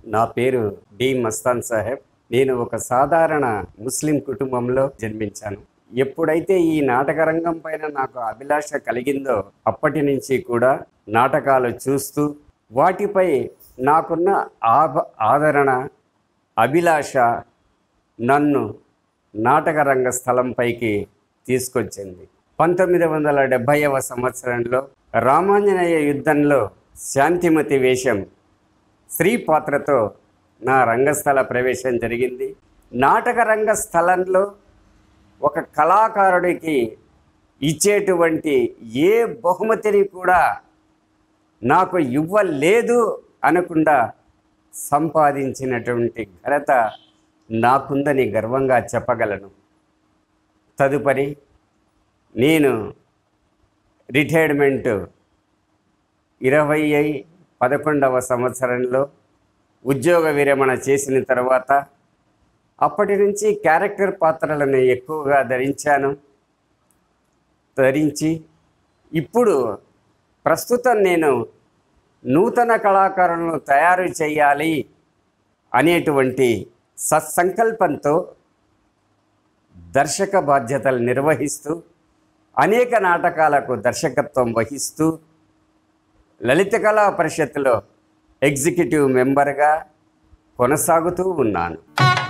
నా పేరు డి మస్తాన్ సాహెబ్ నేను ఒక సాధారణ ముస్లిం కుటుంబంలో జన్మించాను ఎప్పుడైతే ఈ నాటక రంగం పైన నాకు అభిలాష కలిగిందో అప్పటి నుంచి కూడా నాటకాలు చూస్తూ వాటిపై నాకున్న ఆభ ఆదరణ అభిలాష నన్ను నాటక రంగ స్థలంపైకి తీసుకొచ్చింది పంతొమ్మిది వందల డెబ్భైవ సంవత్సరంలో రామాంజనేయ యుద్ధంలో శాంతిమతి వేషం స్త్రీ పాత్రతో నా రంగస్థల ప్రవేశం జరిగింది నాటక రంగ స్థలంలో ఒక కళాకారుడికి ఇచ్చేటువంటి ఏ బహుమతిని కూడా నాకు ఇవ్వలేదు అనకుండా సంపాదించినటువంటి ఘనత నాకుందని గర్వంగా చెప్పగలను తదుపరి నేను రిటైర్మెంట్ ఇరవై పదకొండవ సంవత్సరంలో ఉద్యోగ విరమణ చేసిన తర్వాత అప్పటి నుంచి క్యారెక్టర్ పాత్రలను ఎక్కువగా ధరించాను ధరించి ఇప్పుడు ప్రస్తుతం నేను నూతన కళాకారులను తయారు చేయాలి అనేటువంటి సత్సంకల్పంతో దర్శక బాధ్యతలు నిర్వహిస్తూ అనేక నాటకాలకు దర్శకత్వం వహిస్తూ లలిత కళా పరిషత్తులో ఎగ్జిక్యూటివ్ మెంబర్గా కొనసాగుతూ ఉన్నాను